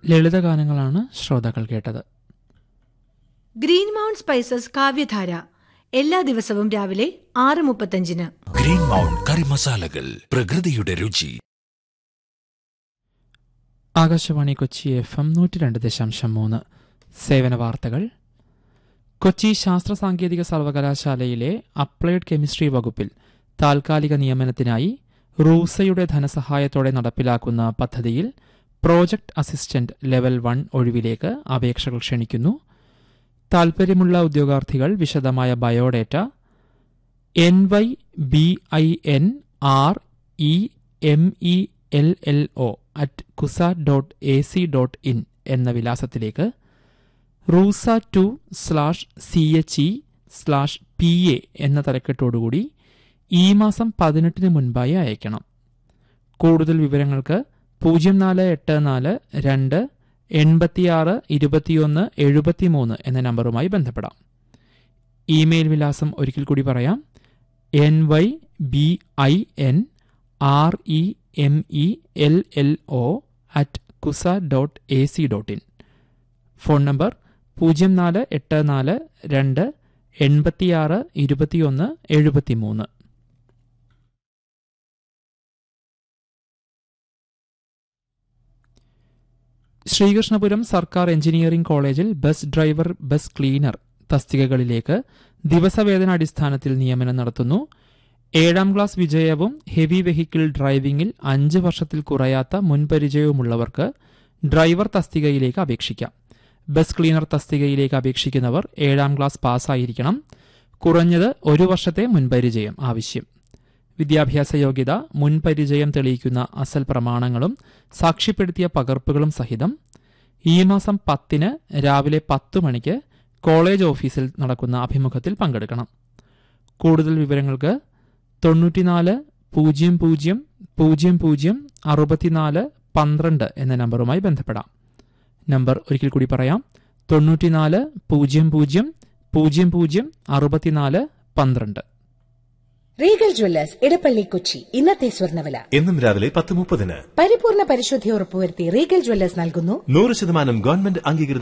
ലളിതഗാനങ്ങളാണ് ശ്രോതാക്കൾ കേട്ടത് green mount spices കാവ്യധാര എല്ലാ ദിവസവും രാവിലെ ആറ് മുപ്പത്തഞ്ചിന് ഗ്രീൻ മൗണ്ട് കറി മസാലകൾ പ്രകൃതിയുടെ രുചി ആകാശവാണി കൊച്ചി എഫ് എം നൂറ്റി രണ്ട് ദശാംശം മൂന്ന് സേവന വാർത്തകൾ കൊച്ചി ശാസ്ത്ര സാങ്കേതിക സർവകലാശാലയിലെ അപ്ലൈഡ് കെമിസ്ട്രി വകുപ്പിൽ താൽക്കാലിക നിയമനത്തിനായി റൂസയുടെ ധനസഹായത്തോടെ നടപ്പിലാക്കുന്ന പദ്ധതിയിൽ പ്രോജക്ട് അസിസ്റ്റന്റ് ലെവൽ വൺ ഒഴിവിലേക്ക് അപേക്ഷകൾ ക്ഷണിക്കുന്നു താൽപ്പര്യമുള്ള ഉദ്യോഗാർത്ഥികൾ വിശദമായ biodata N Y B I N R E M E L L O at cusa dot A C dot in എന്ന വിലാസത്തിലേക്ക് RUSA two slash C H E slash P A എന്ന തലക്കെട്ടോടുകൂടി ഈ മാസം പതിനെട്ടിന് മുൻപായി അയക്കണം കൂടുതൽ വിവരങ്ങൾക്ക് പൂജ്യം നാല് എട്ട് നാല് രണ്ട് എൺപത്തിയാറ് ഇരുപത്തിയൊന്ന് എഴുപത്തിമൂന്ന് എന്ന നമ്പറുമായി ബന്ധപ്പെടാം ഇമെയിൽ വിലാസം ഒരിക്കൽ കൂടി പറയാം N Y B I N R E M E L L O at cusa dot A C dot in phone number പൂജ്യം നാല് എട്ട് നാല് രണ്ട് എൺപത്തിയാറ് ഇരുപത്തിയൊന്ന് എഴുപത്തിമൂന്ന് ശ്രീകൃഷ്ണപുരം സർക്കാർ എഞ്ചിനീയറിംഗ് കോളേജിൽ ബസ് ഡ്രൈവർ ബസ് ക്ലീനർ തസ്തികകളിലേക്ക് ദിവസവേതന അടിസ്ഥാനത്തിൽ നിയമനം നടത്തുന്നു ഏഴാം ക്ലാസ് വിജയവും ഹെവി വെഹിക്കിൾ ഡ്രൈവിംഗിൽ അഞ്ച് വർഷത്തിൽ കുറയാത്ത മുൻപരിചയവുമുള്ളവർക്ക് ഡ്രൈവർ തസ്തികയിലേക്ക് അപേക്ഷിക്കാം ബസ് ക്ലീനർ തസ്തികയിലേക്ക് അപേക്ഷിക്കുന്നവർ ഏഴാം ക്ലാസ് പാസ്സായിരിക്കണം കുറഞ്ഞത് ഒരു വർഷത്തെ മുൻപരിചയം ആവശ്യം വിദ്യാഭ്യാസ യോഗ്യത മുൻപരിചയം തെളിയിക്കുന്ന അസൽ പ്രമാണങ്ങളും സാക്ഷ്യപ്പെടുത്തിയ പകർപ്പുകളും സഹിതം ഈ മാസം പത്തിന് രാവിലെ പത്ത് മണിക്ക് കോളേജ് ഓഫീസിൽ നടക്കുന്ന അഭിമുഖത്തിൽ പങ്കെടുക്കണം കൂടുതൽ വിവരങ്ങൾക്ക് തൊണ്ണൂറ്റിനാല് പൂജ്യം പൂജ്യം പൂജ്യം പൂജ്യം അറുപത്തിനാല് പന്ത്രണ്ട് എന്ന നമ്പറുമായി ബന്ധപ്പെടാം നമ്പർ ഒരിക്കൽ കൂടി പറയാം തൊണ്ണൂറ്റിനാല് പൂജ്യം പൂജ്യം പൂജ്യം പൂജ്യം അറുപത്തിനാല് പന്ത്രണ്ട് റീഗൽ ജ്വല്ലേഴ്സ് ഇടപ്പള്ളി കൊച്ചി ഇന്നത്തെ സ്വർണ്ണവില എന്നും രാവിലെ പത്ത് മുപ്പതിന് പരിപൂർണ പരിശുദ്ധി ഉറപ്പുവരുത്തി റീഗൽ ജ്വല്ലേഴ്സ് നൽകുന്നു നൂറ് ശതമാനം ഗവൺമെന്റ് അംഗീകൃത